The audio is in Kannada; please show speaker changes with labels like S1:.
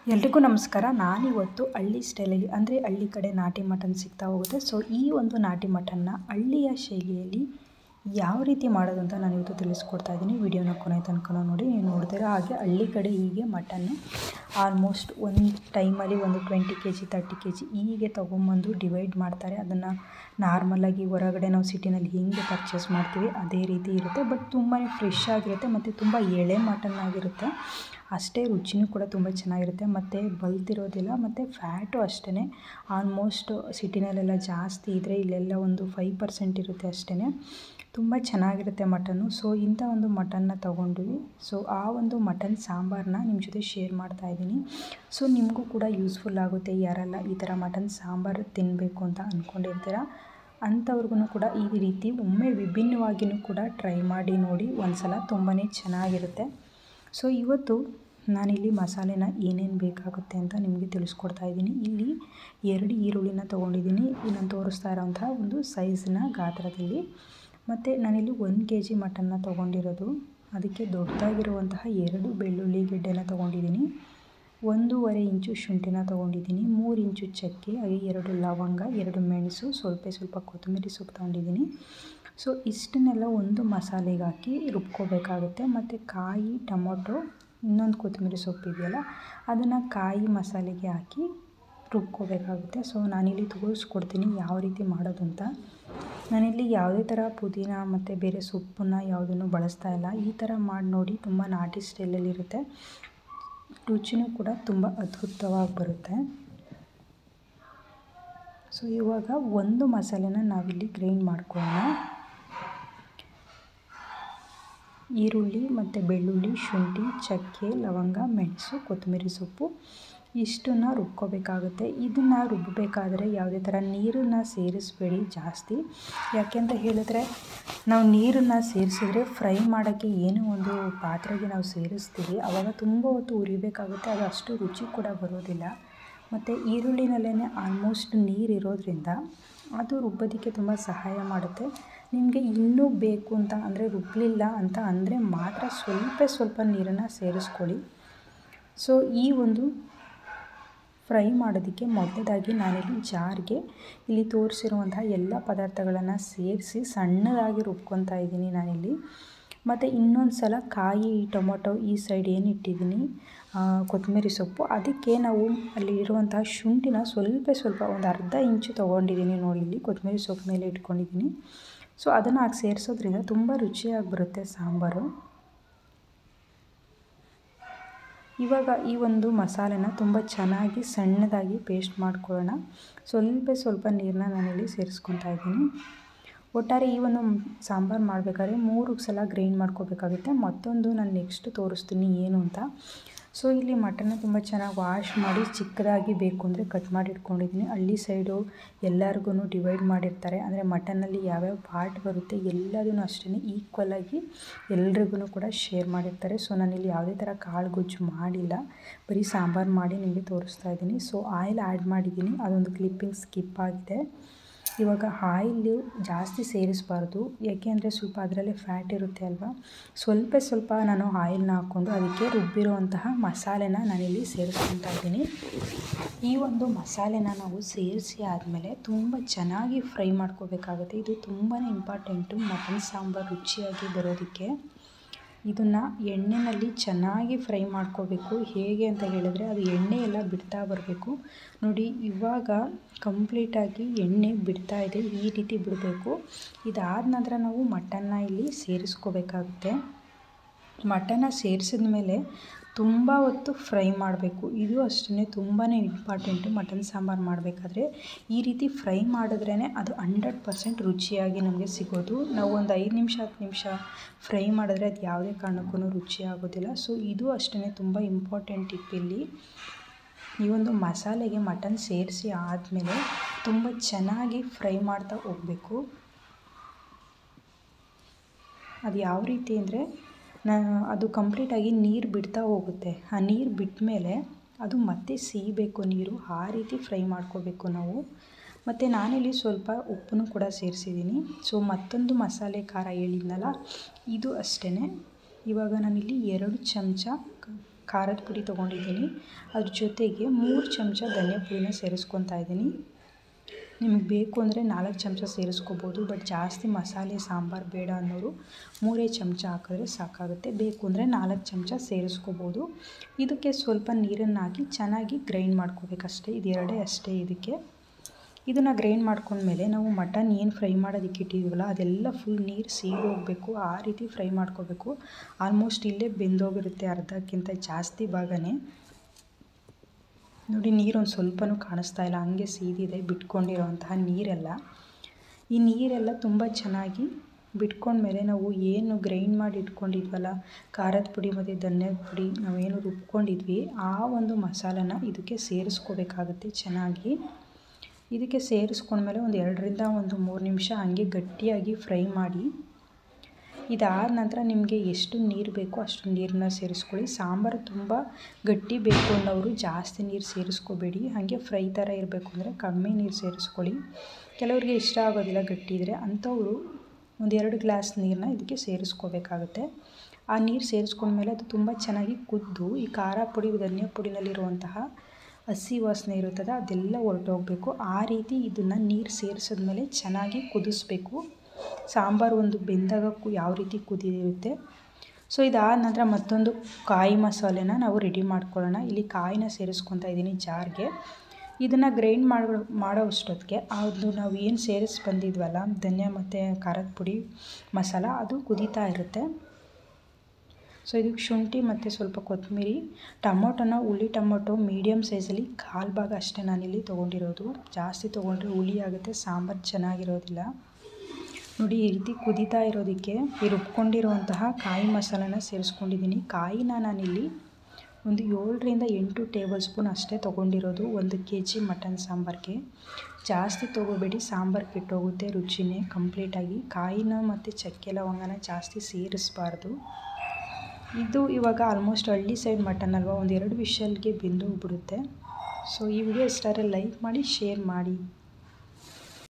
S1: ಎಲ್ರಿಗೂ ನಮಸ್ಕಾರ ನಾನಿವತ್ತು ಹಳ್ಳಿ ಸ್ಟೈಲಲ್ಲಿ ಅಂದರೆ ಹಳ್ಳಿ ಕಡೆ ನಾಟಿ ಮಟನ್ ಸಿಗ್ತಾ ಹೋಗುತ್ತೆ ಸೊ ಈ ಒಂದು ನಾಟಿ ಮಟನ್ನ ಹಳ್ಳಿಯ ಶೈಲಿಯಲ್ಲಿ ಯಾವ ರೀತಿ ಮಾಡೋದು ಅಂತ ನಾನು ಇವತ್ತು ತಿಳಿಸ್ಕೊಡ್ತಾ ಇದ್ದೀನಿ ವಿಡಿಯೋನ ಕೊನೆ ತನಕ ನೋಡಿ ನೀವು ನೋಡ್ತೀರಾ ಹಾಗೆ ಹಳ್ಳಿ ಕಡೆ ಹೀಗೆ ಮಟನ್ನು ಆಲ್ಮೋಸ್ಟ್ ಒಂದು ಟೈಮಲ್ಲಿ ಒಂದು twenty K G thirty K G ಹೀಗೆ ತೊಗೊಂಬಂದು ಡಿವೈಡ್ ಮಾಡ್ತಾರೆ ಅದನ್ನು ನಾರ್ಮಲಾಗಿ ಹೊರಗಡೆ ನಾವು ಸಿಟಿನಲ್ಲಿ ಹೆಂಗೆ ಪರ್ಚೇಸ್ ಮಾಡ್ತೀವಿ ಅದೇ ರೀತಿ ಇರುತ್ತೆ ಬಟ್ ತುಂಬಾ ಫ್ರೆಶ್ ಆಗಿರುತ್ತೆ ಮತ್ತು ತುಂಬ ಎಳೆ ಮಟನ್ ಆಗಿರುತ್ತೆ ಅಷ್ಟೇ ರುಚಿನೂ ಕೂಡ ತುಂಬ ಚೆನ್ನಾಗಿರುತ್ತೆ ಮತ್ತು ಬಲ್ತಿರೋದಿಲ್ಲ ಮತ್ತು ಫ್ಯಾಟು ಅಷ್ಟೇ ಆಲ್ಮೋಸ್ಟ್ ಸಿಟಿನಲ್ಲೆಲ್ಲ ಜಾಸ್ತಿ ಇದ್ದರೆ ಇಲ್ಲೆಲ್ಲ ಒಂದು ಫೈವ್ ಪರ್ಸೆಂಟ್ ಇರುತ್ತೆ ಅಷ್ಟೇ ತುಂಬ ಚೆನ್ನಾಗಿರುತ್ತೆ ಮಟನ್ನು ಸೊ ಇಂಥ ಒಂದು ಮಟನ್ನ ತೊಗೊಂಡ್ವಿ ಸೊ ಆ ಒಂದು ಮಟನ್ ಸಾಂಬಾರನ್ನ ನಿಮ್ಮ ಜೊತೆ ಶೇರ್ ಮಾಡ್ತಾ ಇದ್ದೀನಿ ಸೊ ನಿಮಗೂ ಕೂಡ ಯೂಸ್ಫುಲ್ ಆಗುತ್ತೆ ಯಾರೆಲ್ಲ ಈ ಥರ ಮಟನ್ ಸಾಂಬಾರು ತಿನ್ನಬೇಕು ಅಂತ ಅಂದ್ಕೊಂಡಿರ್ತೀರ ಅಂಥವ್ರಿಗೂ ಕೂಡ ಈ ರೀತಿ ಒಮ್ಮೆ ವಿಭಿನ್ನವಾಗಿಯೂ ಕೂಡ ಟ್ರೈ ಮಾಡಿ ನೋಡಿ ಒಂದು ಸಲ ತುಂಬಾ ಚೆನ್ನಾಗಿರುತ್ತೆ ಸೊ ಇವತ್ತು ನಾನಿಲ್ಲಿ ಮಸಾಲೆನ ಏನೇನು ಬೇಕಾಗುತ್ತೆ ಅಂತ ನಿಮಗೆ ತಿಳಿಸ್ಕೊಡ್ತಾ ಇದ್ದೀನಿ ಇಲ್ಲಿ ಎರಡು ಈರುಳ್ಳಿನ ತೊಗೊಂಡಿದ್ದೀನಿ ನಾನು ತೋರಿಸ್ತಾ ಇರೋಂತಹ ಒಂದು ಸೈಜ್ನ ಗಾತ್ರದಲ್ಲಿ ಮತ್ತು ನಾನಿಲ್ಲಿ ಒಂದು ಕೆ ಜಿ ಮಟನ್ನ ತೊಗೊಂಡಿರೋದು ಅದಕ್ಕೆ ದೊಡ್ಡದಾಗಿರುವಂತಹ ಎರಡು ಬೆಳ್ಳುಳ್ಳಿ ಗೆಡ್ಡೆನ ತೊಗೊಂಡಿದ್ದೀನಿ ಒಂದೂವರೆ ಇಂಚು ಶುಂಠಿನ ತೊಗೊಂಡಿದ್ದೀನಿ ಮೂರು ಇಂಚು ಚಕ್ಕೆ ಹಾಗೆ ಎರಡು ಲವಂಗ ಎರಡು ಮೆಣಸು ಸ್ವಲ್ಪ ಸ್ವಲ್ಪ ಕೊತ್ತಂಬರಿ ಸೊಪ್ಪು ತೊಗೊಂಡಿದ್ದೀನಿ ಸೊ ಇಷ್ಟನ್ನೆಲ್ಲ ಒಂದು ಮಸಾಲೆಗೆ ಹಾಕಿ ರುಬ್ಕೋಬೇಕಾಗುತ್ತೆ ಮತ್ತು ಕಾಯಿ ಟೊಮೊಟೊ ಇನ್ನೊಂದು ಕೊತ್ತಂಬರಿ ಸೊಪ್ಪು ಇದೆಯಲ್ಲ ಅದನ್ನು ಕಾಯಿ ಮಸಾಲೆಗೆ ಹಾಕಿ ರುಬ್ಕೋಬೇಕಾಗುತ್ತೆ ಸೊ ನಾನಿಲ್ಲಿ ತೋರಿಸ್ಕೊಡ್ತೀನಿ ಯಾವ ರೀತಿ ಮಾಡೋದು ಅಂತ ನಾನಿಲ್ಲಿ ಯಾವುದೇ ಥರ ಪುದೀನ ಮತ್ತು ಬೇರೆ ಸೊಪ್ಪನ್ನು ಯಾವುದನ್ನು ಬಳಸ್ತಾ ಇಲ್ಲ ಈ ಥರ ಮಾಡಿ ನೋಡಿ ತುಂಬ ನಾಟಿ ಸ್ಟೈಲಲ್ಲಿರುತ್ತೆ ರುಚಿನೂ ಕೂಡ ತುಂಬ ಅದ್ಭುತವಾಗಿ ಬರುತ್ತೆ ಸೊ ಇವಾಗ ಒಂದು ಮಸಾಲೆನ ನಾವಿಲ್ಲಿ ಗ್ರೈಂಡ್ ಮಾಡ್ಕೊಳ್ಳೋಣ ಈರುಳ್ಳಿ ಮತ್ತು ಬೆಳ್ಳುಳ್ಳಿ ಶುಂಠಿ ಚಕ್ಕೆ ಲವಂಗ ಮೆಣಸು ಕೊತ್ತಂಬರಿ ಸೊಪ್ಪು ಇಷ್ಟನ್ನು ರುಬ್ಕೋಬೇಕಾಗುತ್ತೆ ಇದನ್ನು ರುಬ್ಬಬೇಕಾದ್ರೆ ಯಾವುದೇ ಥರ ನೀರನ್ನು ಸೇರಿಸಬೇಡಿ ಜಾಸ್ತಿ ಯಾಕೆ ಅಂತ ಹೇಳಿದ್ರೆ ನಾವು ನೀರನ್ನು ಸೇರಿಸಿದ್ರೆ ಫ್ರೈ ಮಾಡೋಕ್ಕೆ ಏನೋ ಒಂದು ಪಾತ್ರೆಗೆ ನಾವು ಸೇರಿಸ್ತೀವಿ ಆವಾಗ ತುಂಬ ಹೊತ್ತು ಉರಿಬೇಕಾಗುತ್ತೆ ಅದು ಅಷ್ಟು ರುಚಿ ಕೂಡ ಬರೋದಿಲ್ಲ ಮತ್ತು ಈರುಳ್ಳಿನಲ್ಲೇ ಆಲ್ಮೋಸ್ಟ್ ನೀರು ಇರೋದ್ರಿಂದ ಅದು ರುಬ್ಬೋದಕ್ಕೆ ತುಂಬ ಸಹಾಯ ಮಾಡುತ್ತೆ ನಿಮಗೆ ಇನ್ನೂ ಬೇಕು ಅಂತ ಅಂದರೆ ರುಬ್ಬಲಿಲ್ಲ ಅಂತ ಅಂದರೆ ಮಾತ್ರ ಸ್ವಲ್ಪ ಸ್ವಲ್ಪ ನೀರನ್ನು ಸೇರಿಸ್ಕೊಳ್ಳಿ ಸೊ ಈ ಒಂದು ಫ್ರೈ ಮಾಡೋದಕ್ಕೆ ಮೊದಲದಾಗಿ ನಾನಿಲ್ಲಿ ಜಾರ್ಗೆ ಇಲ್ಲಿ ತೋರಿಸಿರುವಂತಹ ಎಲ್ಲ ಪದಾರ್ಥಗಳನ್ನು ಸೇರಿಸಿ ಸಣ್ಣದಾಗಿ ರುಬ್ಕೊತಾ ಇದ್ದೀನಿ ನಾನಿಲ್ಲಿ ಮತ್ತು ಇನ್ನೊಂದು ಸಲ ಕಾಯಿ ಟೊಮೊಟೊ ಈ ಸೈಡ್ ಏನು ಇಟ್ಟಿದ್ದೀನಿ ಕೊತ್ತಂಬರಿ ಸೊಪ್ಪು ಅದಕ್ಕೆ ನಾವು ಅಲ್ಲಿ ಇರುವಂತಹ ಶುಂಠಿನ ಸ್ವಲ್ಪ ಸ್ವಲ್ಪ ಒಂದು ಅರ್ಧ ಇಂಚು ತೊಗೊಂಡಿದ್ದೀನಿ ನೋಡಿ ಇಲ್ಲಿ ಕೊತ್ತಂಬರಿ ಸೊಪ್ಪು ಮೇಲೆ ಇಟ್ಕೊಂಡಿದ್ದೀನಿ ಸೊ ಅದನ್ನು ಹಾಕಿ ಸೇರಿಸೋದ್ರಿಂದ ತುಂಬ ರುಚಿಯಾಗಿ ಬರುತ್ತೆ ಸಾಂಬಾರು ಇವಾಗ ಈ ಒಂದು ಮಸಾಲೆನ ತುಂಬ ಚೆನ್ನಾಗಿ ಸಣ್ಣದಾಗಿ ಪೇಸ್ಟ್ ಮಾಡ್ಕೊಳ್ಳೋಣ ಸ್ವಲ್ಪ ಸ್ವಲ್ಪ ನೀರನ್ನ ನಾನಿಲ್ಲಿ ಸೇರಿಸ್ಕೊತಾ ಇದ್ದೀನಿ ಒಟ್ಟಾರೆ ಈ ಒಂದು ಸಾಂಬಾರು ಮಾಡಬೇಕಾದ್ರೆ ಮೂರು ಸಲ ಗ್ರೈಂಡ್ ಮಾಡ್ಕೋಬೇಕಾಗುತ್ತೆ ಮತ್ತೊಂದು ನಾನು ನೆಕ್ಸ್ಟ್ ತೋರಿಸ್ತೀನಿ ಏನು ಅಂತ ಸೊ ಇಲ್ಲಿ ಮಟನ್ನ ತುಂಬ ಚೆನ್ನಾಗಿ ವಾಶ್ ಮಾಡಿ ಚಿಕ್ಕದಾಗಿ ಬೇಕು ಅಂದರೆ ಕಟ್ ಮಾಡಿ ಇಟ್ಕೊಂಡಿದ್ದೀನಿ ಹಳ್ಳಿ ಸೈಡು ಎಲ್ಲರಿಗೂ ಡಿವೈಡ್ ಮಾಡಿರ್ತಾರೆ ಅಂದರೆ ಮಟನ್ನಲ್ಲಿ ಯಾವ್ಯಾವ ಪಾರ್ಟ್ ಬರುತ್ತೆ ಎಲ್ಲದೂ ಅಷ್ಟೇ ಈಕ್ವಲಾಗಿ ಎಲ್ರಿಗೂ ಕೂಡ ಶೇರ್ ಮಾಡಿರ್ತಾರೆ ಸೊ ನಾನಿಲ್ಲಿ ಯಾವುದೇ ಥರ ಕಾಳು ಗೊಜ್ಜು ಮಾಡಿಲ್ಲ ಬರೀ ಸಾಂಬಾರು ಮಾಡಿ ನಿಮಗೆ ತೋರಿಸ್ತಾ ಇದ್ದೀನಿ ಸೊ ಆಯಿಲ್ ಆ್ಯಡ್ ಮಾಡಿದ್ದೀನಿ ಅದೊಂದು ಕ್ಲಿಪ್ಪಿಂಗ್ ಸ್ಕಿಪ್ ಆಗಿದೆ ಇವಾಗ ಆಯಿಲು ಜಾಸ್ತಿ ಸೇರಿಸಬಾರ್ದು ಯಾಕೆ ಅಂದರೆ ಸ್ವಲ್ಪ ಅದರಲ್ಲೇ ಫ್ಯಾಟ್ ಇರುತ್ತೆ ಅಲ್ವಾ ಸ್ವಲ್ಪ ಸ್ವಲ್ಪ ನಾನು ಆಯಿಲ್ನ ಹಾಕ್ಕೊಂಡು ಅದಕ್ಕೆ ರುಬ್ಬಿರುವಂತಹ ಮಸಾಲೆನ ನಾನಿಲ್ಲಿ ಸೇರಿಸ್ಕೊತಾ ಇದ್ದೀನಿ ಈ ಒಂದು ಮಸಾಲೆನ ನಾವು ಸೇರಿಸಿ ಆದಮೇಲೆ ತುಂಬ ಚೆನ್ನಾಗಿ ಫ್ರೈ ಮಾಡ್ಕೋಬೇಕಾಗುತ್ತೆ ಇದು ತುಂಬಾ ಇಂಪಾರ್ಟೆಂಟು ಮಟನ್ ಸಾಂಬಾರು ರುಚಿಯಾಗಿ ಬರೋದಕ್ಕೆ ಇದನ್ನು ಎಣ್ಣೆಯಲ್ಲಿ ಚೆನ್ನಾಗಿ ಫ್ರೈ ಮಾಡ್ಕೋಬೇಕು ಹೇಗೆ ಅಂತ ಹೇಳಿದ್ರೆ ಅದು ಎಣ್ಣೆ ಎಲ್ಲ ಬಿಡ್ತಾ ಬರಬೇಕು ನೋಡಿ ಇವಾಗ ಕಂಪ್ಲೀಟಾಗಿ ಎಣ್ಣೆ ಬಿಡ್ತಾ ಇದೆ ಈ ರೀತಿ ಬಿಡಬೇಕು ಇದಾದ ನಂತರ ನಾವು ಮಟನ್ನ ಇಲ್ಲಿ ಸೇರಿಸ್ಕೋಬೇಕಾಗುತ್ತೆ ಮಟನ್ನ ಸೇರಿಸಿದ ಮೇಲೆ ತುಂಬ ಹೊತ್ತು ಫ್ರೈ ಮಾಡಬೇಕು ಇದು ಅಷ್ಟೇ ತುಂಬಾ ಇಂಪಾರ್ಟೆಂಟು ಮಟನ್ ಸಾಂಬಾರು ಮಾಡಬೇಕಾದ್ರೆ ಈ ರೀತಿ ಫ್ರೈ ಮಾಡಿದ್ರೇ ಅದು ಹಂಡ್ರೆಡ್ ಪರ್ಸೆಂಟ್ ರುಚಿಯಾಗಿ ನಮಗೆ ಸಿಗೋದು ನಾವು ಒಂದು ಐದು ನಿಮಿಷ ಹತ್ತು ನಿಮಿಷ ಫ್ರೈ ಮಾಡಿದ್ರೆ ಅದು ಯಾವುದೇ ಕಾರಣಕ್ಕೂ ರುಚಿ ಆಗೋದಿಲ್ಲ ಸೊ ಇದು ಅಷ್ಟೇ ತುಂಬ ಇಂಪಾರ್ಟೆಂಟ್ ಟಿಪ್ ಇಲ್ಲಿ ಈ ಒಂದು ಮಸಾಲೆಗೆ ಮಟನ್ ಸೇರಿಸಿ ಆದಮೇಲೆ ತುಂಬ ಚೆನ್ನಾಗಿ ಫ್ರೈ ಮಾಡ್ತಾ ಹೋಗಬೇಕು ಅದು ಯಾವ ರೀತಿ ಅಂದರೆ ನಾ ಅದು ಕಂಪ್ಲೀಟಾಗಿ ನೀರು ಬಿಡ್ತಾ ಹೋಗುತ್ತೆ ಆ ನೀರು ಬಿಟ್ಟ ಮೇಲೆ ಅದು ಮತ್ತೆ ಸೀಬೇಕು ನೀರು ಆ ರೀತಿ ಫ್ರೈ ಮಾಡ್ಕೋಬೇಕು ನಾವು ಮತ್ತು ನಾನಿಲ್ಲಿ ಸ್ವಲ್ಪ ಉಪ್ಪನ್ನು ಕೂಡ ಸೇರಿಸಿದ್ದೀನಿ ಸೊ ಮತ್ತೊಂದು ಮಸಾಲೆ ಖಾರ ಹೇಳಿದ್ನಲ್ಲ ಇದು ಅಷ್ಟೇ ಇವಾಗ ನಾನಿಲ್ಲಿ ಎರಡು ಚಮಚ ಖಾರದ ಪುಡಿ ತೊಗೊಂಡಿದ್ದೀನಿ ಅದ್ರ ಜೊತೆಗೆ ಮೂರು ಚಮಚ ಧನಿಯಾ ಪುಡಿನ ಸೇರಿಸ್ಕೊತಾ ಇದ್ದೀನಿ ನಿಮಗೆ ಬೇಕು ಅಂದರೆ ನಾಲ್ಕು ಚಮಚ ಸೇರಿಸ್ಕೋಬೋದು ಬಟ್ ಜಾಸ್ತಿ ಮಸಾಲೆ ಸಾಂಬಾರು ಬೇಡ ಅನ್ನೋರು ಮೂರೇ ಚಮಚ ಹಾಕಿದ್ರೆ ಸಾಕಾಗುತ್ತೆ ಬೇಕು ಅಂದರೆ ನಾಲ್ಕು ಚಮಚ ಸೇರಿಸ್ಕೋಬೋದು ಇದಕ್ಕೆ ಸ್ವಲ್ಪ ನೀರನ್ನು ಹಾಕಿ ಚೆನ್ನಾಗಿ ಗ್ರೈಂಡ್ ಮಾಡ್ಕೋಬೇಕಷ್ಟೇ ಇದೆರಡೇ ಅಷ್ಟೇ ಇದಕ್ಕೆ ಇದನ್ನು ಗ್ರೈಂಡ್ ಮಾಡ್ಕೊಂಡ್ಮೇಲೆ ನಾವು ಮಟನ್ ಏನು ಫ್ರೈ ಮಾಡೋದಕ್ಕೆ ಇಟ್ಟಿದ್ದೀವಲ್ಲ ಅದೆಲ್ಲ ಫುಲ್ ನೀರು ಸೀದು ಹೋಗಬೇಕು ಆ ರೀತಿ ಫ್ರೈ ಮಾಡ್ಕೋಬೇಕು ಆಲ್ಮೋಸ್ಟ್ ಇಲ್ಲೇ ಬೆಂದೋಗಿರುತ್ತೆ ಅರ್ಧಕ್ಕಿಂತ ಜಾಸ್ತಿ ಭಾಗನೇ ನೋಡಿ ನೀರೊಂದು ಸ್ವಲ್ಪನೂ ಕಾಣಿಸ್ತಾ ಇಲ್ಲ ಹಂಗೆ ಸೀದಿದೆ ಬಿಟ್ಕೊಂಡಿರೋಂತಹ ನೀರೆಲ್ಲ ಈ ನೀರೆಲ್ಲ ತುಂಬ ಚೆನ್ನಾಗಿ ಬಿಟ್ಕೊಂಡ್ಮೇಲೆ ನಾವು ಏನು ಗ್ರೈಂಡ್ ಮಾಡಿ ಇಟ್ಕೊಂಡಿದ್ವಲ್ಲ ಖಾರದ ಪುಡಿ ಮತ್ತು ಧನ್ಯದ ಪುಡಿ ನಾವೇನು ರುಬ್ಕೊಂಡಿದ್ವಿ ಆ ಒಂದು ಮಸಾಲನ ಇದಕ್ಕೆ ಸೇರಿಸ್ಕೋಬೇಕಾಗುತ್ತೆ ಚೆನ್ನಾಗಿ ಇದಕ್ಕೆ ಸೇರಿಸ್ಕೊಂಡ್ಮೇಲೆ ಒಂದು ಎರಡರಿಂದ ಒಂದು ಮೂರು ನಿಮಿಷ ಹಂಗೆ ಗಟ್ಟಿಯಾಗಿ ಫ್ರೈ ಮಾಡಿ ಇದಾದ ನಂತರ ನಿಮಗೆ ಎಷ್ಟು ನೀರು ಬೇಕೋ ಅಷ್ಟು ನೀರನ್ನ ಸೇರಿಸ್ಕೊಳ್ಳಿ ಸಾಂಬಾರು ತುಂಬ ಗಟ್ಟಿ ಬೇಕು ಅನ್ನೋರು ಜಾಸ್ತಿ ನೀರು ಸೇರಿಸ್ಕೋಬೇಡಿ ಹಾಗೆ ಫ್ರೈ ಥರ ಇರಬೇಕು ಅಂದರೆ ಕಡಿಮೆ ನೀರು ಸೇರಿಸ್ಕೊಳ್ಳಿ ಕೆಲವರಿಗೆ ಇಷ್ಟ ಆಗೋದಿಲ್ಲ ಗಟ್ಟಿ ಇದ್ದರೆ ಅಂಥವರು ಒಂದೆರಡು ಗ್ಲಾಸ್ ನೀರನ್ನ ಇದಕ್ಕೆ ಸೇರಿಸ್ಕೋಬೇಕಾಗುತ್ತೆ ಆ ನೀರು ಸೇರಿಸ್ಕೊಂಡ್ಮೇಲೆ ಅದು ತುಂಬ ಚೆನ್ನಾಗಿ ಕುದ್ದು ಈ ಖಾರ ಪುಡಿ ಧನಿಯಾ ಪುಡಿನಲ್ಲಿರುವಂತಹ ಹಸಿ ವಾಸನೆ ಇರುತ್ತದೆ ಅದೆಲ್ಲ ಹೊರಟೋಗಬೇಕು ಆ ರೀತಿ ಇದನ್ನು ನೀರು ಸೇರಿಸಿದ್ಮೇಲೆ ಚೆನ್ನಾಗಿ ಕುದಿಸ್ಬೇಕು ಸಾಂಬಾರು ಒಂದು ಬೆಂದಾಗ ಕು ಯಾವ ರೀತಿ ಕುದಿರುತ್ತೆ ಸೊ ಇದಾದ ನಂತರ ಮತ್ತೊಂದು ಕಾಯಿ ಮಸಾಲೆನ ನಾವು ರೆಡಿ ಮಾಡ್ಕೊಳ್ಳೋಣ ಇಲ್ಲಿ ಕಾಯಿನ ಸೇರಿಸ್ಕೊತಾ ಇದ್ದೀನಿ ಜಾರ್ಗೆ ಇದನ್ನು ಗ್ರೈಂಡ್ ಮಾಡೋ ಮಾಡೋ ಅಷ್ಟೊತ್ತಿಗೆ ಅದು ನಾವು ಏನು ಸೇರಿಸಿ ಬಂದಿದ್ವಲ್ಲ ಧನ್ಯ ಮತ್ತು ಖಾರದ ಪುಡಿ ಮಸಾಲ ಅದು ಕುದೀತಾ ಇರುತ್ತೆ ಸೊ ಇದಕ್ಕೆ ಶುಂಠಿ ಮತ್ತು ಸ್ವಲ್ಪ ಕೊತ್ತಂಬರಿ ಟೊಮೊಟೊನ ಹುಳಿ ಟೊಮೊಟೊ ಮೀಡಿಯಮ್ ಸೈಜಲ್ಲಿ ಕಾಲು ಭಾಗ ಅಷ್ಟೇ ನಾನಿಲ್ಲಿ ತೊಗೊಂಡಿರೋದು ಜಾಸ್ತಿ ತೊಗೊಂಡ್ರೆ ಹುಳಿ ಆಗುತ್ತೆ ಸಾಂಬಾರು ಚೆನ್ನಾಗಿರೋದಿಲ್ಲ ನೋಡಿ ಈ ರೀತಿ ಕುದೀತಾ ಇರೋದಕ್ಕೆ ಈ ರುಬ್ಕೊಂಡಿರುವಂತಹ ಕಾಯಿ ಮಸಾಲನ ಸೇರಿಸ್ಕೊಂಡಿದ್ದೀನಿ ಕಾಯಿನ ನಾನಿಲ್ಲಿ ಒಂದು ಏಳರಿಂದ ಎಂಟು ಟೇಬಲ್ ಸ್ಪೂನ್ ಅಷ್ಟೇ ತೊಗೊಂಡಿರೋದು ಒಂದು ಕೆ ಜಿ ಮಟನ್ ಸಾಂಬಾರಿಗೆ ಜಾಸ್ತಿ ತೊಗೋಬೇಡಿ ಸಾಂಬಾರು ಕೆಟ್ಟೋಗುತ್ತೆ ರುಚಿನೇ ಕಂಪ್ಲೀಟಾಗಿ ಕಾಯಿನ ಮತ್ತು ಚಕ್ಕೆ ಲವಂಗನ ಜಾಸ್ತಿ ಸೇರಿಸಬಾರ್ದು ಇದು ಇವಾಗ ಆಲ್ಮೋಸ್ಟ್ ಹಳ್ಳಿ ಸೈಡ್ ಮಟನ್ ಅಲ್ವಾ ಒಂದು ಎರಡು ವಿಷಲ್ಗೆ ಬೆಂದು ಹೋಗ್ಬಿಡುತ್ತೆ ಸೊ ಈ ವಿಡಿಯೋ ಇಷ್ಟ ಆದರೆ ಲೈಕ್ ಮಾಡಿ ಶೇರ್ ಮಾಡಿ